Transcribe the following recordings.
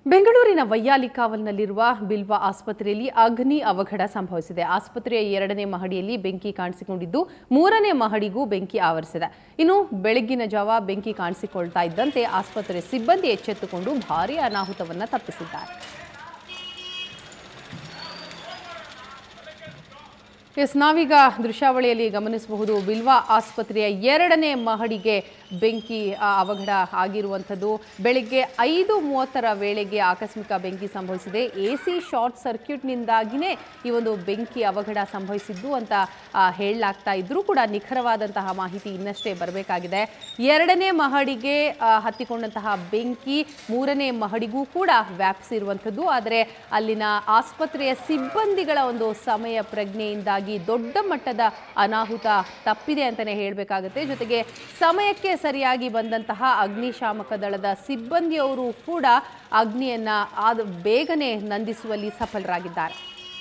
ಬೆಂಗಳೂರಿನ ವೈಯಾಲಿ ಕಾವಲ್ನಲ್ಲಿರುವ ಬಿಲ್ವಾ ಆಸ್ಪತ್ರೆಯಲ್ಲಿ ಅಗ್ನಿ ಅವಘಡ ಸಂಭವಿಸಿದೆ ಆಸ್ಪತ್ರೆಯ ಎರಡನೇ ಮಹಡಿಯಲ್ಲಿ ಬೆಂಕಿ ಕಾಣಿಸಿಕೊಂಡಿದ್ದು ಮೂರನೇ ಮಹಡಿಗೂ ಬೆಂಕಿ ಆವರಿಸಿದೆ ಇನ್ನು ಬೆಳಗ್ಗಿನ ಜಾವ ಬೆಂಕಿ ಕಾಣಿಸಿಕೊಳ್ತಾ ಇದ್ದಂತೆ ಆಸ್ಪತ್ರೆ ಸಿಬ್ಬಂದಿ ಎಚ್ಚೆತ್ತುಕೊಂಡು ಭಾರೀ ಅನಾಹುತವನ್ನ ತಪ್ಪಿಸಿದ್ದಾರೆ ಎಸ್ ನಾವೀಗ ದೃಶ್ಯಾವಳಿಯಲ್ಲಿ ಗಮನಿಸಬಹುದು ಬಿಲ್ವಾ ಆಸ್ಪತ್ರೆಯ ಎರಡನೇ ಮಹಡಿಗೆ ಬೆಂಕಿ ಆ, ಅವಘಡ ಆಗಿರುವಂಥದ್ದು ಬೆಳಿಗ್ಗೆ ಐದು ಮೂವತ್ತರ ವೇಳೆಗೆ ಆಕಸ್ಮಿಕ ಬೆಂಕಿ ಸಂಭವಿಸಿದೆ ಎ ಸಿ ಶಾರ್ಟ್ ಸರ್ಕ್ಯೂಟ್ನಿಂದಾಗಿಯೇ ಈ ಒಂದು ಬೆಂಕಿ ಅವಘಡ ಸಂಭವಿಸಿದ್ದು ಅಂತ ಆ, ಹೇಳಲಾಗ್ತಾ ಇದ್ರೂ ಕೂಡ ನಿಖರವಾದಂತಹ ಮಾಹಿತಿ ಇನ್ನಷ್ಟೇ ಬರಬೇಕಾಗಿದೆ ಎರಡನೇ ಮಹಡಿಗೆ ಆ, ಹತ್ತಿಕೊಂಡಂತಹ ಬೆಂಕಿ ಮೂರನೇ ಮಹಡಿಗೂ ಕೂಡ ವ್ಯಾಪಿಸಿರುವಂಥದ್ದು ಆದರೆ ಅಲ್ಲಿನ ಆಸ್ಪತ್ರೆಯ ಸಿಬ್ಬಂದಿಗಳ ಒಂದು ಸಮಯ ಪ್ರಜ್ಞೆಯಿಂದಾಗಿ ದೊಡ್ಡ ಮಟ್ಟದ ಅನಾಹುತ ತಪ್ಪಿದೆ ಅಂತಲೇ ಹೇಳಬೇಕಾಗುತ್ತೆ ಜೊತೆಗೆ ಸಮಯಕ್ಕೆ ಸರಿಯಾಗಿ ಬಂದಂತಹ ಅಗ್ನಿಶಾಮಕ ದಳದ ಸಿಬ್ಬಂದಿಯವರು ಕೂಡ ಅಗ್ನಿಯನ್ನ ಆದ ಬೇಗನೆ ನಂದಿಸುವಲ್ಲಿ ಸಫಲರಾಗಿದ್ದಾರೆ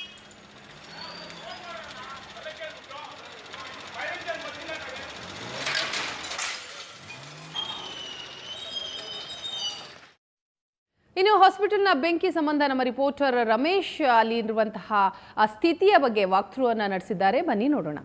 ಇನ್ನು ಹಾಸ್ಪಿಟಲ್ನ ಬೆಂಕಿ ಸಂಬಂಧ ನಮ್ಮ ರಿಪೋರ್ಟರ್ ರಮೇಶ್ ಅಲ್ಲಿರುವಂತಹ ಆ ಸ್ಥಿತಿಯ ಬಗ್ಗೆ ವಾಕ್ಥ್ರೂ ಅನ್ನ ನಡೆಸಿದ್ದಾರೆ ಬನ್ನಿ ನೋಡೋಣ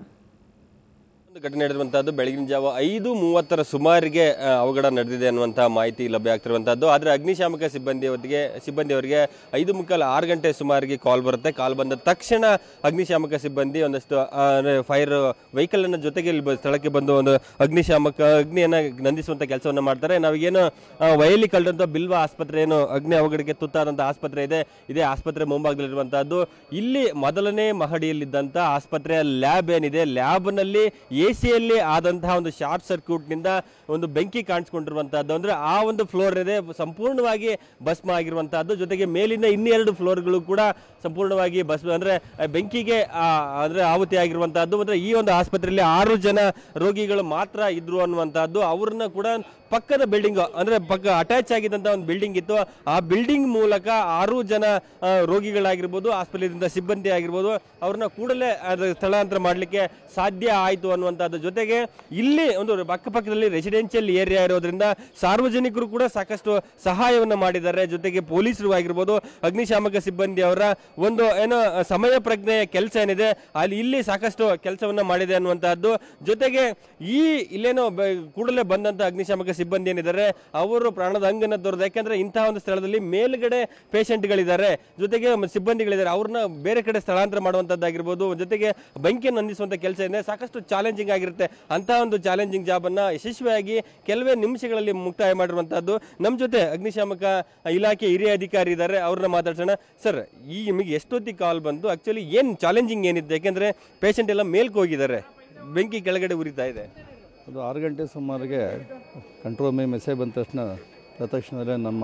ಒಂದು ಘಟನೆ ನಡೆದಿರುವಂತಹದ್ದು ಬೆಳಗಿನ ಜಾವ ಐದು ಮೂವತ್ತರ ಸುಮಾರಿಗೆ ಆ, ಅವಘಡ ನಡೆದಿದೆ ಅನ್ನುವಂತಹ ಮಾಹಿತಿ ಲಭ್ಯ ಆಗ್ತಿರುವಂತಹದ್ದು ಆದರೆ ಅಗ್ನಿಶಾಮಕ ಸಿಬ್ಬಂದಿಯವರಿಗೆ ಸಿಬ್ಬಂದಿಯವರಿಗೆ ಐದು ಮುಕ್ಕಾಲು ಆರು ಗಂಟೆ ಸುಮಾರಿಗೆ ಕಾಲ್ ಬರುತ್ತೆ ಕಾಲ್ ಬಂದ ತಕ್ಷಣ ಅಗ್ನಿಶಾಮಕ ಸಿಬ್ಬಂದಿ ಒಂದಷ್ಟು ಆ, ಅಂದ್ರೆ ಫೈರ್ ವೆಹಿಕಲ್ ಅನ್ನ ಜೊತೆಗೆ ಇಲ್ಲಿ ಬ- ಸ್ಥಳಕ್ಕೆ ಬಂದು ಒಂದು ಅಗ್ನಿಶಾಮಕ ಅಗ್ನಿಯನ್ನ ನಂದಿಸುವಂತ ಕೆಲಸವನ್ನ ಮಾಡ್ತಾರೆ ನಾವೀಗೇನು ಆ, ವಯಲಿ ಕಳೆದಂತ ಬಿಲ್ವಾ ಆಸ್ಪತ್ರೆ ಏನು ಅಗ್ನಿ ಅವಘಡಕ್ಕೆ ತುತ್ತಾದಂತ ಆಸ್ಪತ್ರೆ ಇದೆ ಇದೇ ಆಸ್ಪತ್ರೆ ಮುಂಭಾಗದಲ್ಲಿರುವಂತಹದ್ದು ಇಲ್ಲಿ ಮೊದಲನೇ ಮಹಡಿಯಲ್ಲಿದ್ದಂತ ಆಸ್ಪತ್ರೆಯ ಲ್ಯಾಬ್ ಏನಿದೆ ಲ್ಯಾಬ್ನಲ್ಲಿ ಎ ಸಿಯಲ್ಲಿ ಆದಂತಹ ಒಂದು ಶಾರ್ಟ್ ಸರ್ಕ್ಯೂಟ್ನಿಂದ ಒಂದು ಬೆಂಕಿ ಕಾಣಿಸ್ಕೊಂಡಿರುವಂತಹದ್ದು ಅಂದ್ರೆ ಆ ಒಂದು ಫ್ಲೋರ್ ಇದೆ ಸಂಪೂರ್ಣವಾಗಿ ಭಸ್ಮ ಆಗಿರುವಂತಹದ್ದು ಜೊತೆಗೆ ಮೇಲಿನ ಇನ್ನೆರಡು ಫ್ಲೋರ್ಗಳು ಕೂಡ ಸಂಪೂರ್ಣವಾಗಿ ಭಸ್ಮ ಅಂದ್ರೆ ಆ, ಬೆಂಕಿಗೆ ಆ, ಅಂದ್ರೆ ಆಹುತಿ ಆಗಿರುವಂತಹದ್ದು ಅಂದ್ರೆ ಈ ಒಂದು ಆಸ್ಪತ್ರೆಯಲ್ಲಿ ಆರು ಜನ ರೋಗಿಗಳು ಮಾತ್ರ ಇದ್ರು ಅನ್ನುವಂತಹದ್ದು ಅವ್ರನ್ನ ಕೂಡ ಪಕ್ಕದ ಬಿಲ್ಡಿಂಗ್ ಅಂದ್ರೆ ಪಕ್ಕ ಅಟ್ಯಾಚ್ ಆಗಿದ್ದಂತ ಒಂದು ಬಿಲ್ಡಿಂಗ್ ಇತ್ತು ಆ ಬಿಲ್ಡಿಂಗ್ ಮೂಲಕ ಆರು ಜನ ಆ, ರೋಗಿಗಳಾಗಿರ್ಬೋದು ಆಸ್ಪತ್ರೆಯಿಂದ ಸಿಬ್ಬಂದಿ ಆಗಿರ್ಬೋದು ಅವ್ರನ್ನ ಕೂಡಲೇ ಅದು ಸ್ಥಳಾಂತರ ಮಾಡಲಿಕ್ಕೆ ಸಾಧ್ಯ ಆಯಿತು ಅನ್ನುವಂಥದ್ದು ಜೊತೆಗೆ ಇಲ್ಲಿ ಒಂದು ಅಕ್ಕಪಕ್ಕದಲ್ಲಿ ರೆಸಿಡೆನ್ಷಿಯಲ್ ಏರಿಯಾ ಇರೋದ್ರಿಂದ ಸಾರ್ವಜನಿಕರು ಕೂಡ ಸಾಕಷ್ಟು ಸಹಾಯವನ್ನು ಮಾಡಿದ್ದಾರೆ ಜೊತೆಗೆ ಪೊಲೀಸರು ಆಗಿರ್ಬೋದು ಅಗ್ನಿಶಾಮಕ ಸಿಬ್ಬಂದಿ ಅವರ ಒಂದು ಏನೋ ಸಮಯ ಪ್ರಜ್ಞೆಯ ಕೆಲಸ ಏನಿದೆ ಅಲ್ಲಿ ಇಲ್ಲಿ ಸಾಕಷ್ಟು ಕೆಲಸವನ್ನ ಮಾಡಿದೆ ಅನ್ನುವಂತಹದ್ದು ಜೊತೆಗೆ ಈ ಇಲ್ಲೇನೋ ಬ- ಕೂಡಲೇ ಬಂದಂತ ಅಗ್ನಿಶಾಮಕ ಸಿಬ್ಬಂದಿ ಏನಿದ್ದಾರೆ ಅವರು ಪ್ರಾಣದ ಅಂಗನ ತೋರಿದೆ ಯಾಕಂದ್ರೆ ಇಂತಹ ಒಂದು ಸ್ಥಳದಲ್ಲಿ ಮೇಲ್ಗಡೆ ಪೇಷಂಟ್ಗಳಿದ್ದಾರೆ ಜೊತೆಗೆ ಮ- ಸಿಬ್ಬಂದಿಗಳಿದ್ದಾರೆ ಅವ್ರನ್ನ ಬೇರೆ ಕಡೆ ಸ್ಥಳಾಂತರ ಮಾಡುವಂತದ್ದಾಗಿರ್ಬೋದು ಜೊತೆಗೆ ಬೆಂಕಿಯನ್ನು ನಂದಿಸುವಂತ ಕೆಲಸ ಇದೆ ಸಾಕಷ್ಟು ಚಾಲೆಂಜಿಂಗ್ ಆಗಿರುತ್ತೆ ಅಂತಹ ಒಂದು ಚಾಲೆಂಜಿಂಗ್ ಜಾಬ್ ಅನ್ನ ಯಶಸ್ವಿಯಾಗಿ ಕೆಲವೇ ನಿಮಿಷಗಳಲ್ಲಿ ಮುಕ್ತಾಯ ಮಾಡಿರುವಂತಹದ್ದು ನಮ್ಮ ಜೊತೆ ಅಗ್ನಿಶಾಮಕ ಇಲಾಖೆ ಹಿರಿಯ ಅಧಿಕಾರಿ ಇದ್ದಾರೆ ಅವ್ರನ್ನ ಮಾತಾಡ್ಸೋಣ ಸರ್ ಈ ನಿಮಗೆ ಎಷ್ಟೊತ್ತಿಗೆ ಕಾಲ್ ಬಂತು ಆಕ್ಚುಲಿ ಏನು ಚಾಲೆಂಜಿಂಗ್ ಏನಿದೆ ಯಾಕೆಂದ್ರೆ ಪೇಷಂಟ್ ಎಲ್ಲ ಮೇಲ್ಕ್ ಹೋಗಿದ್ದಾರೆ ಬೆಂಕಿ ಕೆಳಗಡೆ ಉರಿತಾ ಇದೆ ಅದು ಆರು ಗಂಟೆ ಸುಮಾರಿಗೆ ಕಂಟ್ರೋಲ್ ಮೇ ಮೆಸೇಜ್ ಬಂದ ತಕ್ಷಣ ತಕ್ಷಣದಲ್ಲೇ ನಮ್ಮ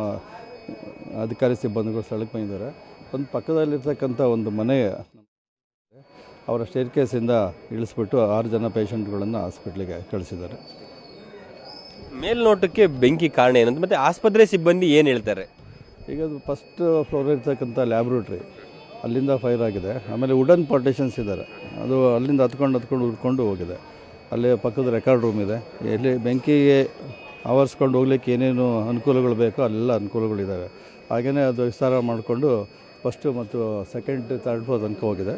ಅಧಿಕಾರಿ ಸಿಬ್ಬಂದಿಗಳು ಸ್ಥಳಕ್ಕೆ ಬಂದಿದ್ದಾರೆ ಒಂದು ಪಕ್ಕದಲ್ಲಿರ್ತಕ್ಕಂಥ ಒಂದು ಮನೆ ಅವರ ಸ್ಟೇರ್ ಕೇಸಿಂದ ಇಳಿಸ್ಬಿಟ್ಟು ಆರು ಜನ ಪೇಷಂಟ್ಗಳನ್ನು ಹಾಸ್ಪಿಟ್ಲಿಗೆ ಕಳಿಸಿದ್ದಾರೆ ಮೇಲ್ನೋಟಕ್ಕೆ ಬೆಂಕಿ ಕಾರಣ ಏನಂತ ಮತ್ತೆ ಆಸ್ಪತ್ರೆ ಸಿಬ್ಬಂದಿ ಏನು ಹೇಳ್ತಾರೆ ಈಗ ಅದು ಫಸ್ಟ್ ಫ್ಲೋರ್ ಇರ್ತಕ್ಕಂಥ ಲ್ಯಾಬ್ರೇಟ್ರಿ ಅಲ್ಲಿಂದ ಫೈರ್ ಆಗಿದೆ ಆಮೇಲೆ ವುಡನ್ ಪಾರ್ಟಿಷನ್ಸ್ ಇದ್ದಾರೆ ಅದು ಅಲ್ಲಿಂದ ಹತ್ಕೊಂಡು ಹತ್ಕೊಂಡು ಉರ್ಕೊಂಡು ಹೋಗಿದೆ ಅಲ್ಲಿ ಪಕ್ಕದ ರೆಕಾರ್ಡ್ ರೂಮ್ ಇದೆ ಎಲ್ಲಿ ಬೆಂಕಿಗೆ ಆವರಿಸ್ಕೊಂಡು ಹೋಗ್ಲಿಕ್ಕೆ ಏನೇನು ಅನುಕೂಲಗಳು ಬೇಕೋ ಅಲ್ಲೆಲ್ಲ ಅನುಕೂಲಗಳಿದ್ದಾವೆ ಹಾಗೆಯೇ ಅದು ವಿಸ್ತಾರ ಮಾಡಿಕೊಂಡು ಫಸ್ಟು ಮತ್ತು ಸೆಕೆಂಡ್ ತರ್ಡ್ ಫ್ಲೋರ್ ತನಕ ಹೋಗಿದೆ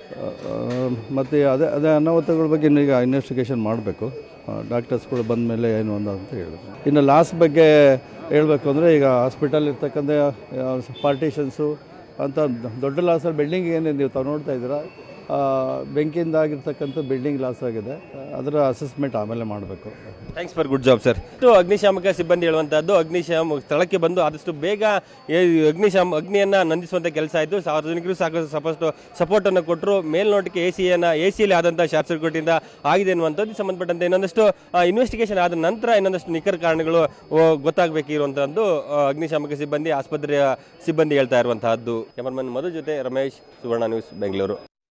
ಮತ್ತು ಅದೇ ಅದೇ ಅನಾಹುತಗಳ ಬಗ್ಗೆ ಇನ್ನೂ ಈಗ ಇನ್ವೆಸ್ಟಿಗೇಷನ್ ಮಾಡಬೇಕು ಡಾಕ್ಟರ್ಸ್ಗಳು ಬಂದ ಮೇಲೆ ಏನು ಒಂದು ಅಂತ ಹೇಳಿದ್ರು ಇನ್ನು ಲಾಸ್ ಬಗ್ಗೆ ಹೇಳಬೇಕು ಅಂದರೆ ಈಗ ಹಾಸ್ಪಿಟಲ್ ಇರ್ತಕ್ಕಂಥ ಪಾರ್ಟಿಷನ್ಸು ಅಂತ ದೊಡ್ಡ ಲಾಸಲ್ಲಿ ಬಿಲ್ಡಿಂಗ್ ಏನೇನು ನೀವು ತಾವು ನೋಡ್ತಾ ಇದ್ದೀರಾ ಆ, ಬೆಂಕಿಯಿಂದ ಆಗಿರ್ತಕ್ಕಂಥ ಬಿಲ್ಡಿಂಗ್ ಲಾಸ್ ಆಗಿದೆ ಅದರ ಅಸೆಸ್ಮೆಂಟ್ ಆಮೇಲೆ ಮಾಡಬೇಕು thanks for good job sir ಇದು ಅಗ್ನಿಶಾಮಕ ಸಿಬ್ಬಂದಿ ಹೇಳುವಂತಹದ್ದು ಅಗ್ನಿಶಾಮ ಸ್ಥಳಕ್ಕೆ ಬಂದು ಆದಷ್ಟು ಬೇಗ ಈ ಅಗ್ನಿಶಾಮ ಅಗ್ನಿಯನ್ನ ನಂದಿಸುವಂತ ಕೆಲಸ ಆಯಿತು ಸಾರ್ವಜನಿಕರು ಸಾಕಷ್ಟು ಸಾಕಷ್ಟು ಸಪೋರ್ಟ್ ಅನ್ನು ಕೊಟ್ಟರು ಮೇಲ್ನೋಟಕ್ಕೆ ಎ ಸಿಯನ್ನ ಎ ಸಿಯಲ್ಲಿ ಆದಂತಹ ಶಾರ್ಟ್ ಸರ್ಕ್ಯೂಟ್ ಇಂದ ಆಗಿದೆ ಅನ್ನುವಂಥದ್ದು ಸಂಬಂಧಪಟ್ಟಂತೆ ಇನ್ನೊಂದಷ್ಟು ಇನ್ವೆಸ್ಟಿಗೇಷನ್ ಆದ ನಂತರ ಇನ್ನೊಂದಷ್ಟು ನಿಖರ ಕಾರಣಗಳು ಓ, ಗೊತ್ತಾಗಬೇಕಿರುವಂತಹದ್ದು ಆ, ಅಗ್ನಿಶಾಮಕ ಸಿಬ್ಬಂದಿ ಆಸ್ಪತ್ರೆಯ ಸಿಬ್ಬಂದಿ ಹೇಳ್ತಾ ಇರುವಂತಹದ್ದು ಕ್ಯಾಮರಾಮನ್ ಮಧು ಜೊತೆ ರಮೇಶ್ ಸುವರ್ಣ ನ್ಯೂಸ್ ಬೆಂಗಳೂರು